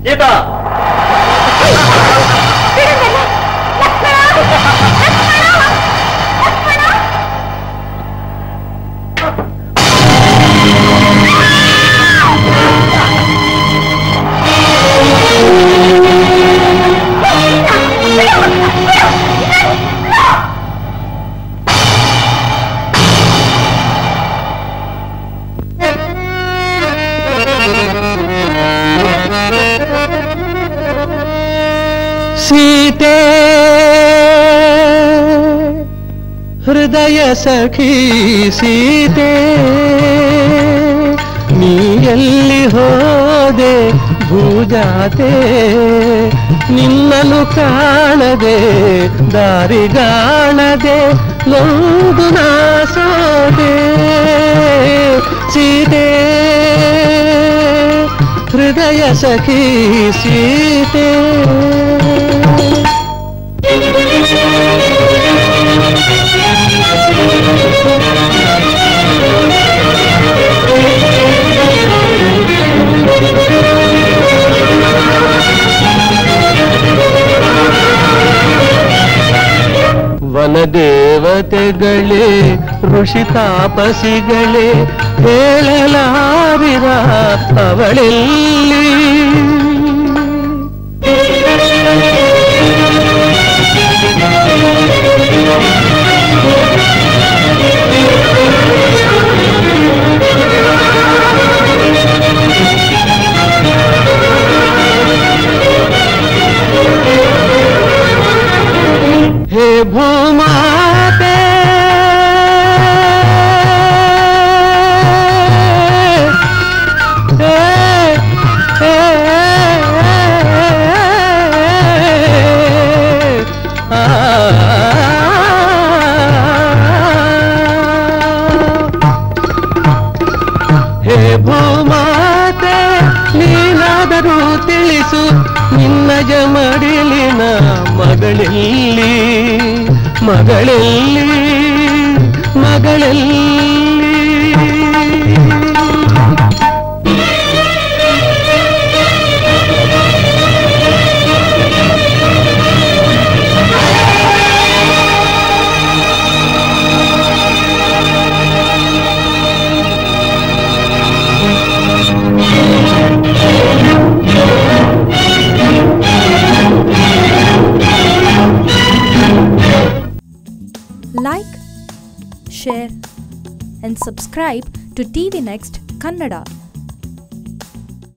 ಸೀತಾ ಸೀತೆ ಹೃದಯ ಸಖಿ ಸೀತೆ ನೀ ಎಲ್ಲಿ ಹೋದೆ ಭೂಜಾತೆ ನಿನ್ನನ್ನು ಕಾಣದೆ ದಾರಿಗಾಣದೆ ನೊಂದು ನಾಸೋದೆ ಸೀತೆ ಹೃದಯ ಸಖಿ ಸೀತೆ ವನದೇವತೆಗಳೇ ಋಷಿ ತಾಪಸಿಗಳೇ ಹೇಳಲಾರಿರ ಅವಳೆಲ್ಲಿ ಹೇ ಭೂಮಾತೆ ಹೇ, ಹೇ, ಹೇ ಭೂಮಾತೆ ನೀನಾದರೂ ತಿಳಿಸು ನಿನ್ನ ಜಮಡಿಲಿನ ಮಗಳಲ್ಲಿ ಮಗಳಲ್ಲಿ ಮಗಳಲ್ಲಿ like, share, and subscribe to TV Next Kannada.